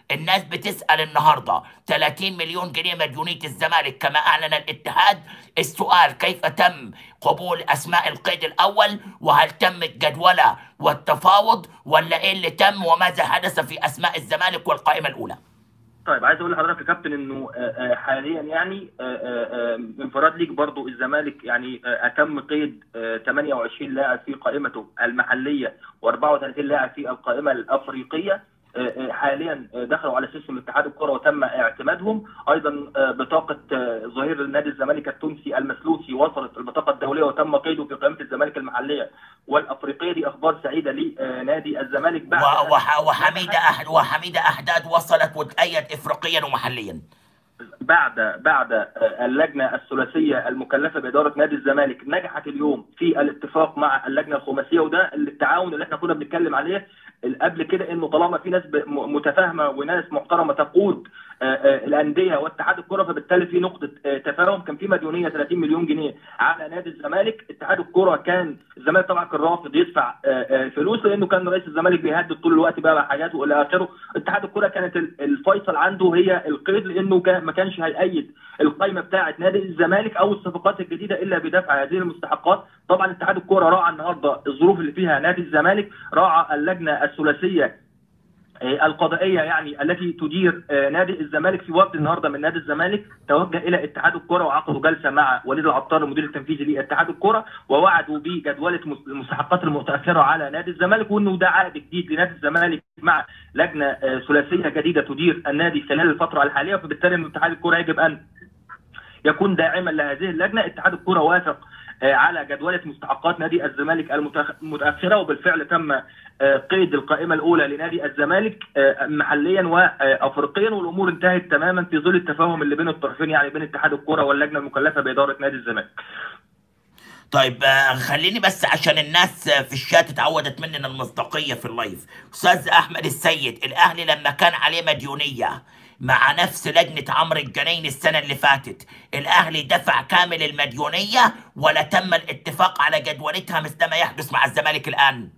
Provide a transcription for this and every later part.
الناس بتسال النهارده 30 مليون جنيه مديونيه الزمالك كما اعلن الاتحاد السؤال كيف تم قبول اسماء القيد الاول وهل تم الجدوله والتفاوض ولا ايه اللي تم وماذا حدث في اسماء الزمالك والقائمه الاولى طيب عايز اقول لحضرتك يا كابتن انه آه، آه، حاليا يعني آه، آه، آه، انفراد ليك برضو الزمالك يعني آه، اتم قيد آه، 28 لاعب في قائمته المحليه و34 لاعب في القائمه الافريقيه آه، آه، حاليا آه، دخلوا على سيستم اتحاد الكره وتم اعتمادهم ايضا آه، بطاقه آه، ظهير نادي الزمالك التونسي المسلوسي وصلت البطاقه الدوليه وتم قيده في قائمه الزمالك المحليه والافريقيه دي اخبار سعيده لنادي الزمالك بعد و- وح- وحميده أحد وحميده احداد وصلت وتأيد افريقيا ومحليا بعد بعد آه، اللجنه الثلاثيه المكلفه باداره نادي الزمالك نجحت اليوم في الاتفاق مع اللجنه الخماسيه وده التعاون اللي احنا كنا بنتكلم عليه قبل كده انه طالما في ناس ب- م- متفاهمه وناس محترمه تقود آه، آه، الانديه واتحاد الكره فبالتالي في نقطه آه، تفاهم كان في مديونيه 30 مليون جنيه على نادي الزمالك اتحاد الكره كان الزمالك طبعا كان رافض يدفع آه، آه، فلوس لانه كان رئيس الزمالك بيهدد طول الوقت بقى حاجات والى اخره اتحاد الكره كانت ال- الفيصل عنده هي القيد لانه كان ما كانش هيأيد القائمه بتاعه نادي الزمالك او الصفقات الجديده الا بدفع هذه المستحقات طبعا اتحاد الكره راعى النهارده الظروف اللي فيها نادي الزمالك راعى اللجنه الثلاثيه آه، القضائيه يعني التي تدير آه، نادي الزمالك في وقت النهارده من نادي الزمالك توجه الى اتحاد الكره وعقدوا جلسه مع وليد العطار المدير التنفيذي لاتحاد الكره ووعدوا بجدوله مس- المستحقات المتاخره على نادي الزمالك وانه ده عقد جديد لنادي الزمالك مع لجنه آه، ثلاثيه جديده تدير النادي خلال الفتره الحاليه فبالتالي ان اتحاد الكره يجب ان يكون داعما لهذه اللجنه اتحاد الكره وافق آه، على جدولة مستحقات نادي الزمالك المتأخ- المتأخرة وبالفعل تم آه، قيد القائمة الأولى لنادي الزمالك آه، محليا وأفريقيا والأمور انتهت تماما في ظل التفاهم اللي بين الطرفين يعني بين اتحاد الكرة واللجنة المكلفة بإدارة نادي الزمالك طيب آه، خليني بس عشان الناس آه، في الشات اتعودت مننا المصداقيه في اللايف استاذ احمد السيد الاهلي لما كان عليه مديونيه مع نفس لجنه عمرو الجنين السنه اللي فاتت الاهلي دفع كامل المديونيه ولا تم الاتفاق على جدولتها مثل ما يحدث مع الزمالك الان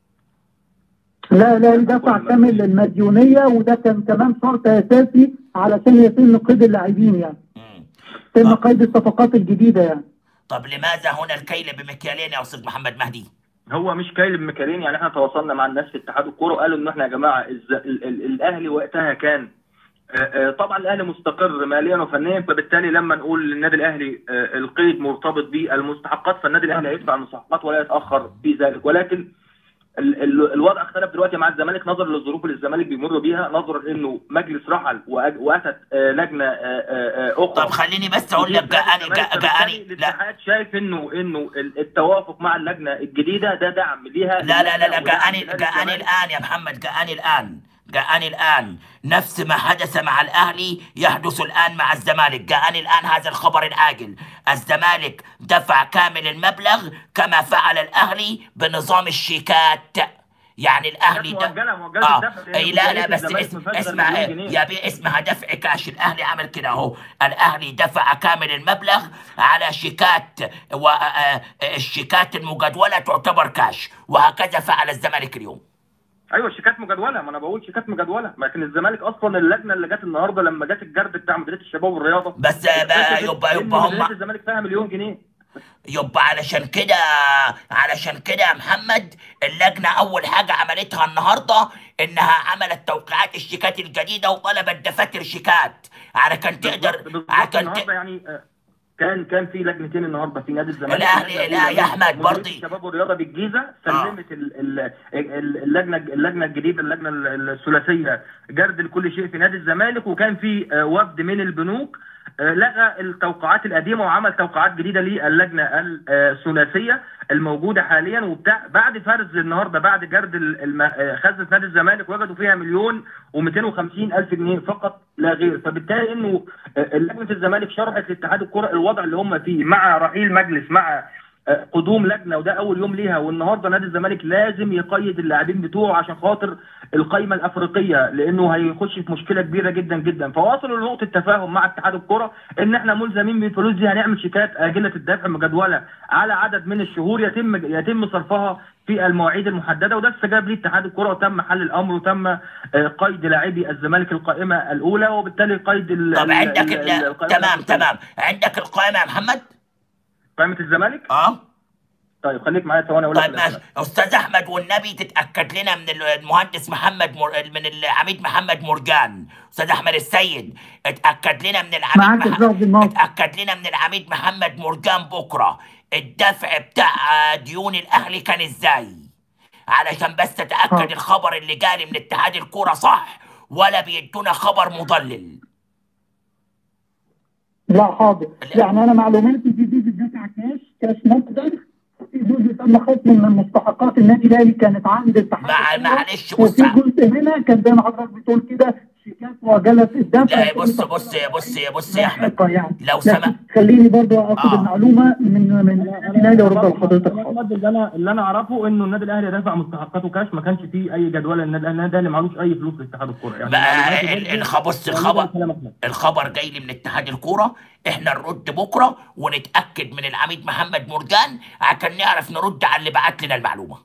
لا لا دفع كامل المديونيه وده كان كمان شرط اساسي علشان يتم قيد اللاعبين يعني مم. يتم آه. قيد الصفقات الجديده يعني طب لماذا هنا الكيل بمكيالين يا استاذ محمد مهدي هو مش كايل مكارين يعني احنا تواصلنا مع الناس في اتحاد الكوره وقالوا ان احنا يا جماعه الز... ال... ال... الاهلي وقتها كان آه، آه، طبعا الاهلي مستقر ماليا وفنيا فبالتالي لما نقول للنادي الاهلي آه، القيد مرتبط بالمستحقات فالنادي الاهلي هيدفع المستحقات ولا يتاخر في ذلك ولكن ال- ال- الوضع اختلف دلوقتي مع الزمالك نظرا للظروف اللي الزمالك بيمر بيها نظرا انه مجلس رحل وأج- واتت آه، لجنه آه، آه، آه، اخرى طب خليني بس اقول لك جاءني جاء- جاءني لا الاتحاد شايف انه انه ال- التوافق مع اللجنه الجديده ده دعم ليها لا لا لا لا ودعم جاءني لنادي جاءني الزمالك. الآن يا محمد جاءني الآن جاءني الآن نفس ما حدث مع الأهلي يحدث الآن مع الزمالك جاءني الآن هذا الخبر العاجل الزمالك دفع كامل المبلغ كما فعل الأهلي بنظام الشيكات يعني الأهلي كانت ده مؤجلة- مؤجلة آه. الدفع، لأن أي لا لا ميزانية بس الزمالك اسم مفشلة اسمع مليون إيه، جنيه. يا بي اسمها دفع كاش الأهلي عمل كده أهو الأهلي دفع كامل المبلغ على شيكات والشيكات المجدولة تعتبر كاش وهكذا فعل الزمالك اليوم ايوه الشيكات مجدوله ما انا بقول شيكات مجدوله لكن الزمالك اصلا اللجنه اللي جت النهارده لما جت الجرد بتاع مديريه الشباب والرياضه بس بقى اكتشفت يبقى إن يبقى ميزانية هم الزمالك فيها مليون جنيه يبقى علشان كده علشان كده يا محمد اللجنة أول حاجة عملتها النهاردة إنها عملت توقيعات الشيكات الجديدة وطلبت دفاتر شيكات علشان تقدر بالظبط- بالظبط عشان ت... النهارده يعني آه، كان كان في لجنتين النهارده في نادي الزمالك الأهلي- لا يا أحمد مديرية برضي. الشباب والرياضه بالجيزه سلمت ال- ال- ال- اللجنه اللجنه الجديده اللجنه ال- الثلاثيه جرد لكل شيء في نادي الزمالك وكان في آه، وفد من البنوك آه، لغى التوقعات القديمه وعمل توقعات جديده للجنه الثلاثيه الموجوده حاليا وبتاع بعد فرز النهارده بعد جرد ال- الم- آه، خزنه نادي الزمالك وجدوا فيها مليون و250 الف جنيه فقط لا غير فبالتالي انه آه، لجنه الزمالك شرحت لاتحاد الكره الوضع اللي هم فيه مع رحيل مجلس مع آه، قدوم لجنه وده اول يوم ليها والنهارده نادي الزمالك لازم يقيد اللاعبين بتوعه عشان خاطر القائمه الافريقيه لانه هيخش في مشكله كبيره جدا جدا فوصلوا لنقطه تفاهم مع اتحاد الكره ان احنا ملزمين بالفلوس دي هنعمل شيكات اجله الدفع مجدوله على عدد من الشهور يتم يتم صرفها في المواعيد المحدده وده استجاب ليه اتحاد الكره وتم حل الامر وتم آه، قيد لاعبي الزمالك القائمه الاولى وبالتالي قيد ال- طب ال- عندك ال- ال... القائمة تمام الأفريقية. تمام عندك القائمه يا محمد قائمه الزمالك اه طيب خليك معايا ثواني اقول لك طيب ماشي الأسماء. استاذ احمد والنبي تتاكد لنا من المهندس محمد مر... من العميد محمد مرجان استاذ احمد السيد اتاكد لنا من العميد معاك مح... إسراء بالموقف. اتاكد لنا من العميد محمد مرجان بكره الدفع بتاع ديون الاهلي كان ازاي علشان بس تتاكد آه. الخبر اللي جالي من اتحاد الكوره صح ولا بيدونا خبر مضلل لا حاضر يعني انا معلوماتي دي دي بتدفع كاش كاش مقدر في جزء تم خصم من مستحقات النادي الاهلي كانت عند اتحاد مع- الكورة، معلش بص وفي جزء منها كان زي ما حضرتك بتقول كده شيكات وعجله الدفع لا بص بص بص بص يا احمد يعني لو لكن سمحت خليني برضو اخد آه. المعلومه من من النادي الاهلي وارد لحضرتك حاضر. احمد اللي انا اللي انا اعرفه انه النادي الاهلي دفع مستحقاته كاش ما كانش فيه اي جدول النادي النادي الاهلي معلوش اي فلوس لاتحاد الكوره يعني بقى معلوماتي ال- برضه الخ- بص غالباً الخبر كلام أحمد. الخبر جاي لي من اتحاد الكوره احنا نرد بكره ونتاكد من العميد محمد مرجان عشان نعرف نرد على اللي بعت لنا المعلومه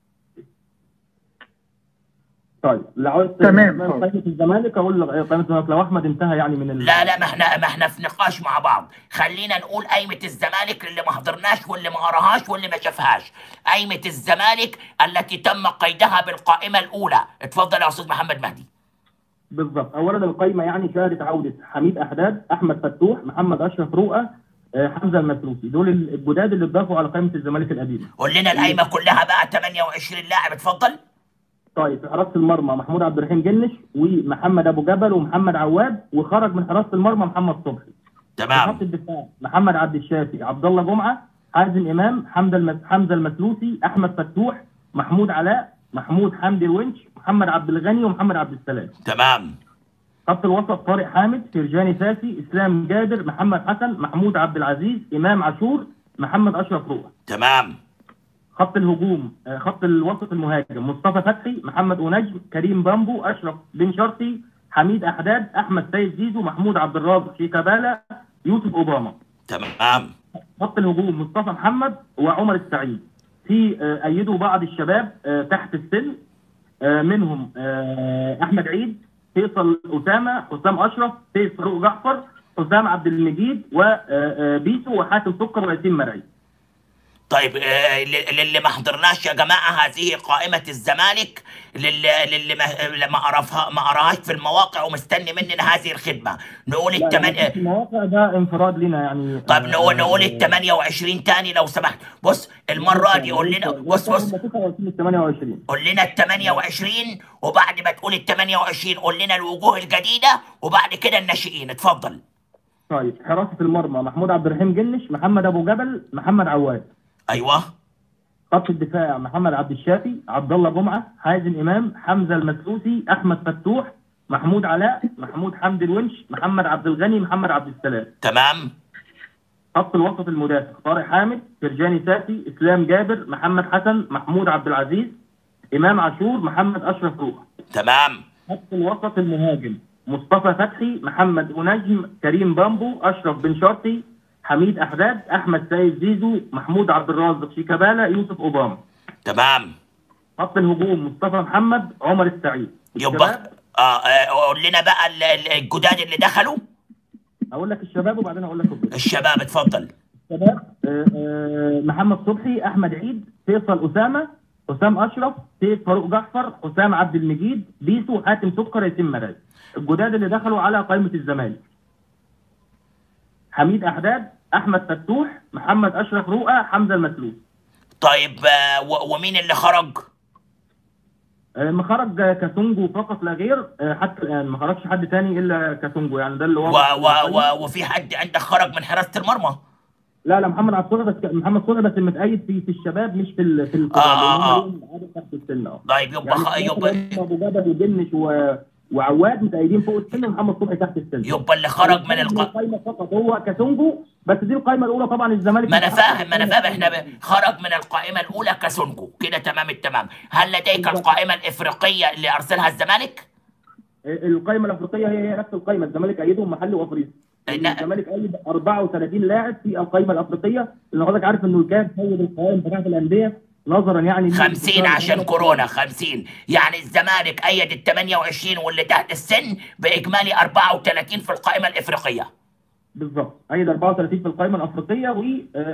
طيب لو عاوز تمام. قائمه الزمالك اقول لك قائمه الزمالك لو احمد انتهى يعني من ال... لا لا ما احنا ما احنا في نقاش مع بعض خلينا نقول قايمه الزمالك اللي ما حضرناش واللي ما قراهاش واللي ما شافهاش قايمه الزمالك التي تم قيدها بالقائمه الاولى اتفضل يا استاذ محمد مهدي بالظبط اولا القائمه يعني شهدت عوده حميد احداد احمد فتوح محمد اشرف رؤى آه، حمزه المسلوسي دول الجداد اللي اتضافوا على قائمه الزمالك القديمه قول لنا القايمه كلها بقى 28 لاعب اتفضل طيب في حراسه المرمى محمود عبد الرحيم جنش ومحمد ابو جبل ومحمد عواد وخرج من حراسه المرمى محمد صبحي في خط تمام الدفاع محمد عبد الشافي عبد الله جمعه حازم امام حمزه المس... حمزه المسلوسي احمد فتوح محمود علاء محمود حمدي الونش محمد عبد الغني ومحمد عبد السلام تمام خط الوسط طارق حامد فرجاني فاسي اسلام جابر محمد حسن محمود عبد العزيز امام عاشور محمد اشرف روح تمام خط الهجوم آه، خط الوسط المهاجم مصطفى فتحي محمد ونجم كريم بامبو اشرف بن شرقي حميد احداد احمد سيد زيزو محمود عبد الرازق شيكابالا يوسف اوباما تمام خط الهجوم مصطفى محمد وعمر السعيد في آه، ايدوا بعض الشباب آه، تحت السن آه، منهم آه، احمد عيد فيصل اسامه حسام اشرف سيف فاروق جعفر حسام عبد المجيد وبيسو وحاتم سكر وياسين مرعي طيب آه، ل- للي ما حضرناش يا جماعه هذه قائمه الزمالك للي للي ما اللي ما قرفها ما قراهاش في المواقع ومستني مننا هذه الخدمه نقول لا، لا، التمن في المواقع ده انفراد لنا يعني طب آه، نقول نقول آه، ال 28 تاني لو سمحت بص المره دي قول لنا بص بص 28 قول لنا ال 28 وبعد ما تقول ال 28 قول لنا الوجوه الجديده وبعد كده الناشئين اتفضل طيب حراسه المرمى محمود عبد الرحيم جنش محمد ابو جبل محمد عواد ايوه خط الدفاع محمد عبد الشافي عبد الله جمعه حازم امام حمزه المسلوسي احمد فتوح محمود علاء محمود حمدي الونش محمد عبد الغني محمد عبد السلام تمام خط الوسط المدافع طارق حامد فرجاني ساسي اسلام جابر محمد حسن محمود عبد العزيز امام عاشور محمد اشرف روح تمام خط الوسط المهاجم مصطفى فتحي محمد ونجم كريم بامبو اشرف بن شرقي حميد احداد احمد سيد زيزو محمود عبد الرازق شيكابالا يوسف اوباما تمام خط الهجوم مصطفى محمد عمر السعيد يبقى الشباب آه آه، قول لنا بقى ال- ال- الجداد اللي دخلوا اقول لك الشباب وبعدين اقول لك الجداد. الشباب اتفضل الشباب آه، آه، محمد صبحي احمد عيد فيصل اسامه حسام اشرف سيف فاروق جعفر حسام عبد المجيد بيسو حاتم سكر ياسين مراز الجداد اللي دخلوا على قائمه الزمالك حميد احداد احمد فتوح محمد اشرف رؤى حمزه المسلوس طيب آه، و- ومين اللي خرج آه، ما خرج كاسونجو فقط لا غير آه، حتى الان ما خرجش حد تاني الا كاسونجو يعني ده اللي و هو و و وفي حد عندك خرج من حراسه المرمى لا لا محمد عبد الصالح بس محمد صالح بس متأيد في في الشباب مش في ال- في الكبار آه، لأن هم آه. ليهم عدد تحت السن اه طيب يبقى يعني خ... الثلاثة يبقى اللي هم ابو جبل وجنش و... وعواد متأيدين فوق السن ومحمد صبحي تحت السن يبقى اللي خرج من الق... القائمه فقط هو كاسونجو بس دي القائمه الاولى طبعا الزمالك ما انا فاهم ما انا فاهم احنا ب... خرج من القائمه الاولى كسونجو كده تمام التمام هل لديك القائمه الافريقيه اللي ارسلها الزمالك القائمه الافريقيه هي هي نفس القائمه الزمالك ايدهم محلي وافريقي لا. الزمالك ايد 34 لاعب في القائمه الافريقيه لان حضرتك عارف انه الكاف سيد القوائم بتاعت الانديه نظرا يعني 50 عشان كورونا 50 يعني الزمالك ايد ال 28 واللي تحت السن باجمالي 34 في القائمه الافريقيه بالظبط ايد 34 في القائمه الافريقيه و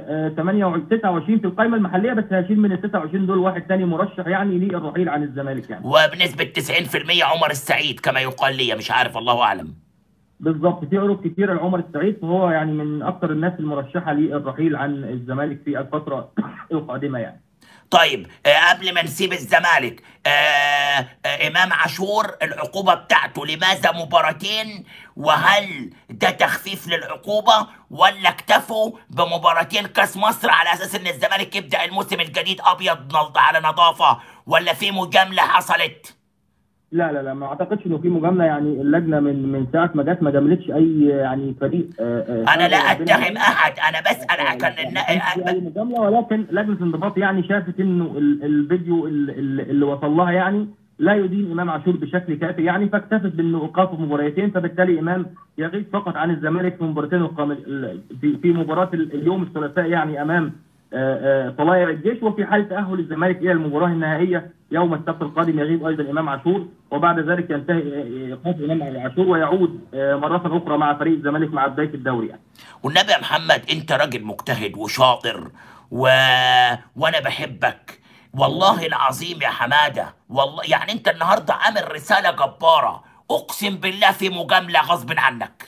29 في القائمه المحليه بس هشيل من ال 29 دول واحد ثاني مرشح يعني للرحيل عن الزمالك يعني وبنسبه 90% عمر السعيد كما يقال لي مش عارف الله اعلم بالظبط في عروض كتيره لعمر السعيد فهو يعني من اكثر الناس المرشحه للرحيل عن الزمالك في الفتره القادمه يعني طيب آه قبل ما نسيب الزمالك آه آه امام عاشور العقوبه بتاعته لماذا مباراتين وهل ده تخفيف للعقوبه ولا اكتفوا بمباراتين كاس مصر على اساس ان الزمالك يبدا الموسم الجديد ابيض نض- على نظافه ولا في مجامله حصلت؟ لا لا لا ما اعتقدش انه في مجامله يعني اللجنه من من ساعه ما جت ما جاملتش اي يعني فريق آه، آه، انا لا فرق بين- اتهم احد انا بسال آه، كان يعني ما كانش في اي النا- مجامله ولكن لجنه الانضباط يعني شافت انه ال- الفيديو ال- ال- اللي وصل لها يعني لا يدين امام عاشور بشكل كافي يعني فاكتفت بانه ايقافه مباراتين فبالتالي امام يغيب فقط عن الزمالك في مباراتين القام- ال- في في مباراه ال- اليوم الثلاثاء يعني امام آه، آه، طلائع الجيش وفي حال تاهل الزمالك الى المباراه النهائيه يوم السبت القادم يغيب ايضا امام عاشور وبعد ذلك ينتهي آه، ايقاف امام عاشور ويعود آه، مره اخرى مع فريق الزمالك مع بدايه الدوري يعني. والنبي يا محمد انت راجل مجتهد وشاطر و... وانا بحبك والله العظيم يا حماده والله يعني انت النهارده عامل رساله جباره اقسم بالله في مجامله غصب عنك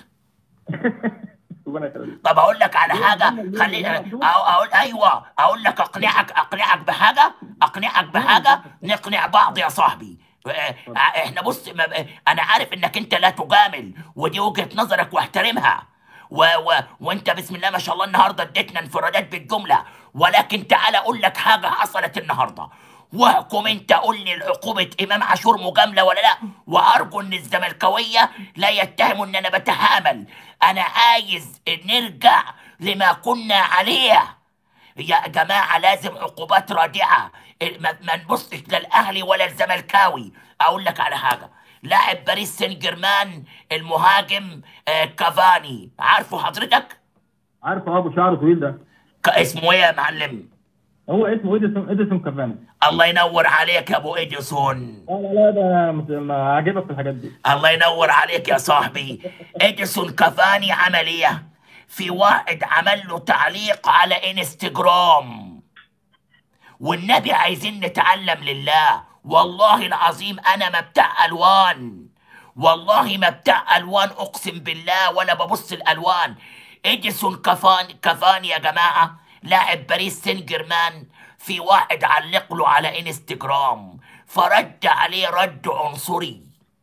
ربنا يخليك. طب اقول لك على ليه حاجه مجاملة؟ ليه خليني مجاملة؟ أقول, اقول ايوه اقول لك اقنعك اقنعك بحاجه اقنعك بحاجه نقنع بعض يا صاحبي آه، احنا بص ما- انا عارف انك انت لا تجامل ودي وجهه نظرك واحترمها و و وانت بسم الله ما شاء الله النهارده اديتنا انفرادات بالجمله ولكن تعالى اقول لك حاجه حصلت النهارده واحكم انت قول لي العقوبة امام عاشور مجاملة ولا لا وارجو ان الزملكاوية لا يتهموا ان انا بتهامل انا عايز نرجع لما كنا عليه يا جماعة لازم عقوبات رادعة ما ما نبصش لا الاهلي ولا الزملكاوي اقول لك على حاجة لاعب باريس سان جيرمان المهاجم آه، كافاني عارفه حضرتك عارف ابو شعر طويل ده ك- اسمه ايه يا معلم هو اسمه اديسون اديسون كافاني الله ينور عليك يا ابو اديسون لا لا لا ده مت- ما عاجبك في الحاجات دي الله ينور عليك يا صاحبي اديسون كافاني عمل ايه في واحد عمل له تعليق على انستجرام والنبي عايزين نتعلم لله والله العظيم انا ما بتاع الوان والله ما بتاع الوان اقسم بالله ولا ببص الالوان اديسون كافاني كافاني يا جماعه لاعب باريس سان جيرمان في واحد علق له على انستجرام فرد عليه رد عنصري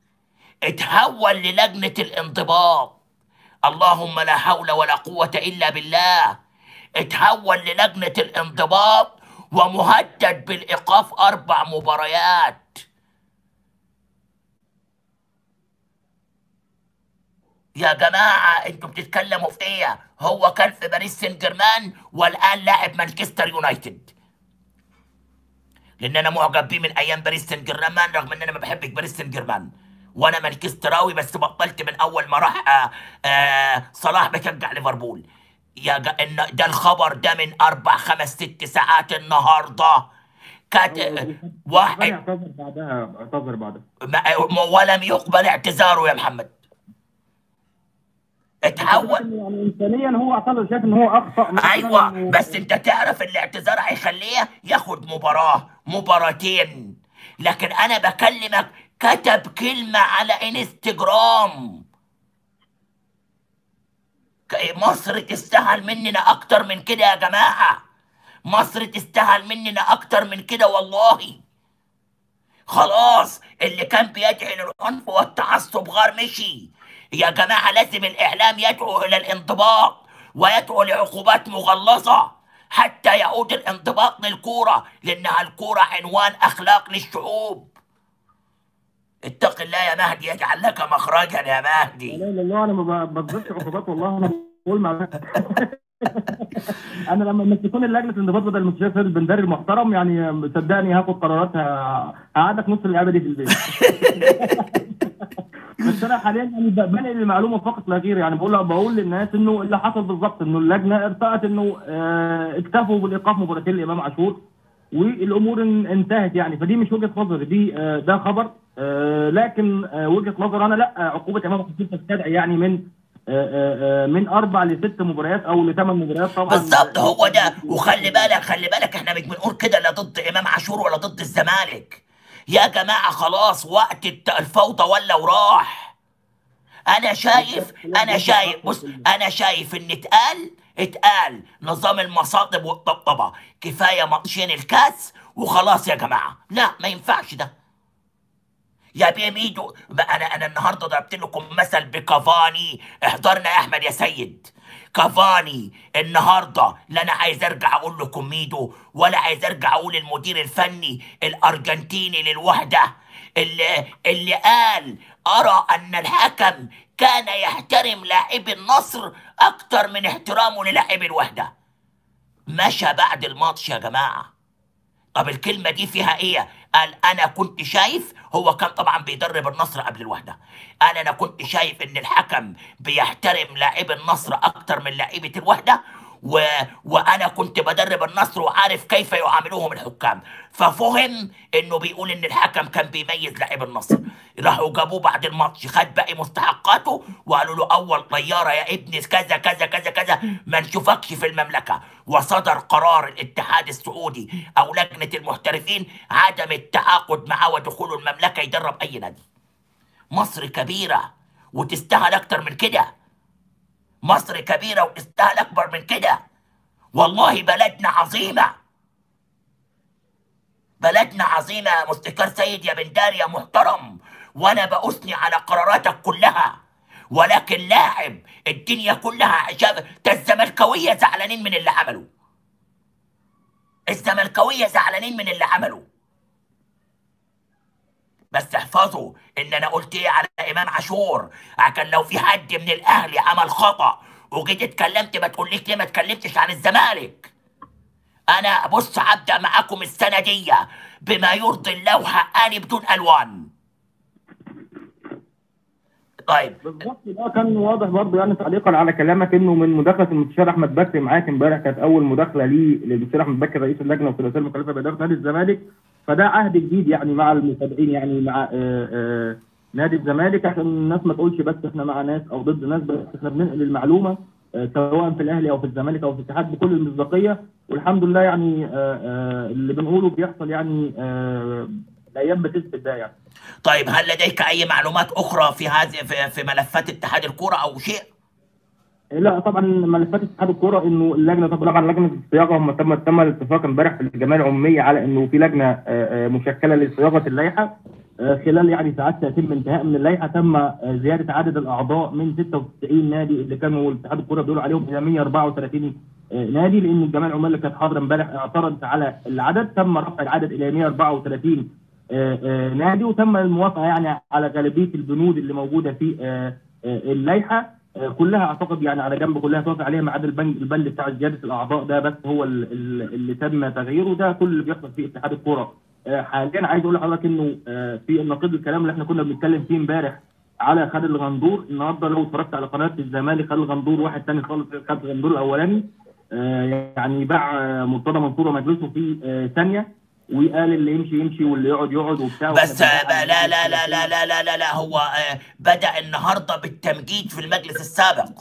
اتحول للجنة الانضباط اللهم لا حول ولا قوة إلا بالله اتحول للجنة الانضباط ومهدد بالإيقاف أربع مباريات يا جماعة انتوا بتتكلموا في ايه؟ هو كان في باريس سان جيرمان والآن لاعب مانشستر يونايتد لان انا معجب بيه من ايام باريس سان جيرمان رغم ان انا ما بحبش باريس سان جيرمان وانا مانشستراوي بس بطلت من اول ما راح آه آه صلاح بشجع ليفربول يا جا ان ده الخبر ده من اربع خمس ست ساعات النهارده كانت كافاني واحد اعتذر بعدها اعتذر بعدها ما- ولم يقبل اعتذاره يا محمد اتحول يعني انسانيا هو اعتذر شايف ان هو اخطا مثلاً ايوه و- بس انت تعرف الاعتذار هيخليه ياخد مباراه مباراتين لكن انا بكلمك كتب كلمه على انستجرام ك- مصر تستاهل مننا اكتر من كده يا جماعه مصر تستاهل مننا اكتر من كده والله خلاص اللي كان بيدعي للعنف والتعصب غار مشي يا جماعة لازم الإعلام يدعو إلى الانضباط ويدعو لعقوبات مغلظة حتى يعود الانضباط للكورة لأنها الكورة عنوان أخلاق للشعوب اتق الله يا مهدي يجعل لك مخرجا يا لا مهدي اله الا الله انا ما ب- بصدرش عقوبات والله انا بقول مع انا لما مسكوني لجنه الانضباط بدل المستشار سيد البندري المحترم يعني صدقني هاخد قرارات ه- هقعدك نص اللعبه دي في البيت بس انا حاليا يعني ب- بنقل المعلومه فقط لا غير يعني بقول بقول للناس انه اللي حصل بالظبط انه اللجنه ارتأت انه آه، اكتفوا بالايقاف مباراتين لامام عاشور والامور ان- انتهت يعني فدي مش وجهه نظري دي آه، ده خبر آه، لكن آه، وجهه نظر انا لا عقوبه امام عاشور تستدعي يعني من آه، آه، آه، من اربع لست مباريات او لثمان مباريات طبعا بالظبط هو ده وخلي بالك خلي بالك احنا مش بنقول كده لا ضد امام عاشور ولا ضد الزمالك يا جماعه خلاص وقت الت- الفوضى ولا وراح انا شايف انا شايف بص انا شايف ان اتقال اتقال نظام المصاطب والطبطبه كفايه ماتشين الكاس وخلاص يا جماعه لا ما ينفعش ده يا بيه ميدو ما انا انا النهارده ضربت لكم مثل بكافاني احضرنا يا احمد يا سيد كافاني النهارده لا انا عايز ارجع اقول لكم ميدو ولا عايز ارجع اقول المدير الفني الارجنتيني للوحده اللي اللي قال ارى ان الحكم كان يحترم لاعبي النصر اكتر من احترامه للاعبي الوحده مشى بعد الماتش يا جماعه طب الكلمة دي فيها ايه؟ قال انا كنت شايف هو كان طبعا بيدرب النصر قبل الوحدة قال انا كنت شايف ان الحكم بيحترم لاعبي النصر اكتر من لاعيبة الوحدة و... وانا كنت بدرب النصر وعارف كيف يعاملوهم الحكام ففهم انه بيقول ان الحكم كان بيميز لاعب النصر راحوا جابوه بعد الماتش خد باقي مستحقاته وقالوا له اول طياره يا ابني كذا كذا كذا كذا ما نشوفكش في المملكه وصدر قرار الاتحاد السعودي او لجنه المحترفين عدم التعاقد معاه ودخوله المملكه يدرب اي نادي مصر كبيره وتستاهل اكتر من كده مصر كبيره وتستاهل اكبر من كده والله بلدنا عظيمه بلدنا عظيمة يا مستشار سيد يا بندار يا محترم وأنا بأثني على قراراتك كلها ولكن لاعب الدنيا كلها شاف ده الزملكاوية زعلانين من اللي عملوا الزملكاوية زعلانين من اللي عملوا بس احفظوا ان انا قلت ايه على امام عاشور عشان لو في حد من الاهلي عمل خطأ وجيت اتكلمت ما تقوليش ليه ما اتكلمتش عن الزمالك انا بص هبدا معاكم السنه دي بما يرضي الله وحقاني بدون الوان طيب بالظبط ده كان واضح برضه يعني تعليقا على كلامك انه من مداخله المستشار احمد بكري معاك امبارح كانت اول مداخله ليه للمستشار احمد بكري رئيس اللجنه والثلاثيه المكلفه باداره نادي الزمالك فده عهد جديد يعني مع المتابعين يعني مع آه آه نادي الزمالك عشان الناس ما تقولش بس احنا مع ناس او ضد ناس بس احنا بننقل المعلومه آه سواء في الاهلي او في الزمالك او في الاتحاد بكل المصداقيه والحمد لله يعني آه آه اللي بنقوله بيحصل يعني آه الايام بتثبت ده يعني طيب هل لديك اي معلومات اخرى في هذه في, في ملفات اتحاد الكوره او شيء لا طبعا ملفات اتحاد الكوره انه اللجنه طبعا لجنه الصياغه هم تم تم الاتفاق امبارح في الجمعيه العموميه على انه في لجنه آه، آه، مشكله لصياغه اللائحه آه، خلال يعني ساعات سيتم انتهاء من اللائحه تم آه، زياده عدد الاعضاء من 96 نادي اللي كانوا اتحاد الكوره بيقولوا عليهم الى 134 آه، نادي لان الجمعيه العموميه اللي كانت حاضره امبارح اعترضت على العدد تم رفع العدد الى 134 آه، آه، نادي وتم الموافقه يعني على غالبيه البنود اللي موجوده في آه، آه، اللائحه آه، كلها اعتقد يعني على جنب كلها توافق عليها ما عدا البند البند بتاع زياده الاعضاء ده بس هو ال- ال- اللي تم تغييره ده كل اللي بيحصل في اتحاد الكوره آه، حاليا عايز اقول لحضرتك انه آه، في النقيض الكلام اللي احنا كنا بنتكلم فيه امبارح على خالد الغندور النهارده لو اتفرجت على قناه الزمالك خالد الغندور واحد تاني خالص خالد الغندور الاولاني آه، يعني باع آه، مرتضى منصور ومجلسه في آه، ثانيه وقال اللي يمشي يمشي واللي يقعد يقعد وبتاع بس وإحنا آه، لا لا لا لا لا لا لا, لا هو آه، بدا النهارده بالتمجيد في المجلس السابق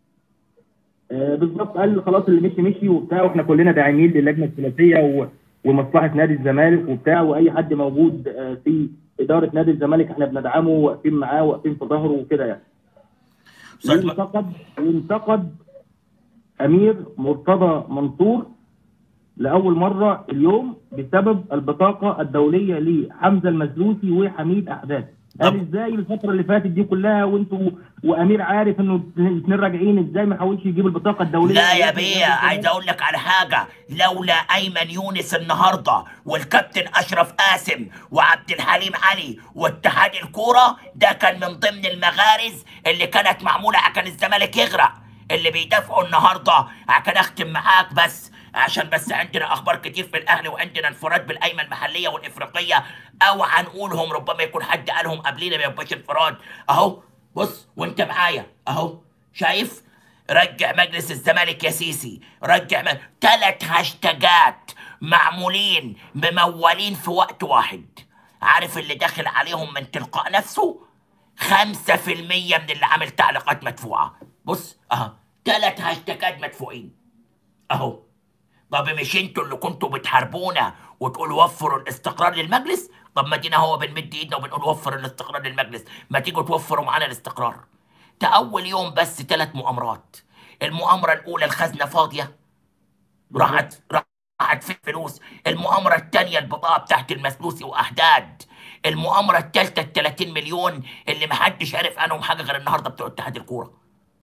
آه، بالظبط قال خلاص اللي مشي مشي وبتاع واحنا كلنا داعمين للجنه الثلاثيه و- ومصلحه نادي الزمالك وبتاع واي حد موجود آه، في اداره نادي الزمالك احنا بندعمه واقفين معاه واقفين في ظهره وكده يعني. أستاذ م- وانتقد وانتقد امير مرتضى منصور لاول مره اليوم بسبب البطاقه الدوليه لحمزه المسلوسي وحميد احداث طب- قال ازاي الفتره اللي فاتت دي كلها وانتوا وامير عارف انه الاثنين راجعين ازاي ما حاولش يجيب البطاقه الدوليه لا يا بيه عايز اقول لك على حاجه لولا ايمن يونس النهارده والكابتن اشرف قاسم وعبد الحليم علي واتحاد الكوره ده كان من ضمن المغارز اللي كانت معموله عشان الزمالك يغرق اللي بيدافعوا النهارده عشان اختم معاك بس عشان بس عندنا اخبار كتير في الاهلي وعندنا انفراد بالقايمه المحليه والافريقيه او هنقولهم ربما يكون حد قالهم قبلينا ما يبقاش انفراد اهو بص وانت معايا اهو شايف رجع مجلس الزمالك يا سيسي رجع م... تلات هاشتاجات معمولين ممولين في وقت واحد عارف اللي داخل عليهم من تلقاء نفسه خمسة في المية من اللي عامل تعليقات مدفوعة بص اهو تلات هاشتاجات مدفوعين اهو طب مش انتوا اللي كنتوا بتحاربونا وتقولوا وفروا الاستقرار للمجلس طب ما دينا هو بنمد ايدنا وبنقول وفر الاستقرار للمجلس ما تيجوا توفروا معانا الاستقرار ده اول يوم بس ثلاث مؤامرات المؤامرة الأولى الخزنة فاضية راحت راحت في فلوس المؤامرة الثانية البضاعة بتاعت المسلوسي وأحداد المؤامرة الثالثة ال 30 مليون اللي محدش عارف عنهم حاجة غير النهاردة بتوع اتحاد الكورة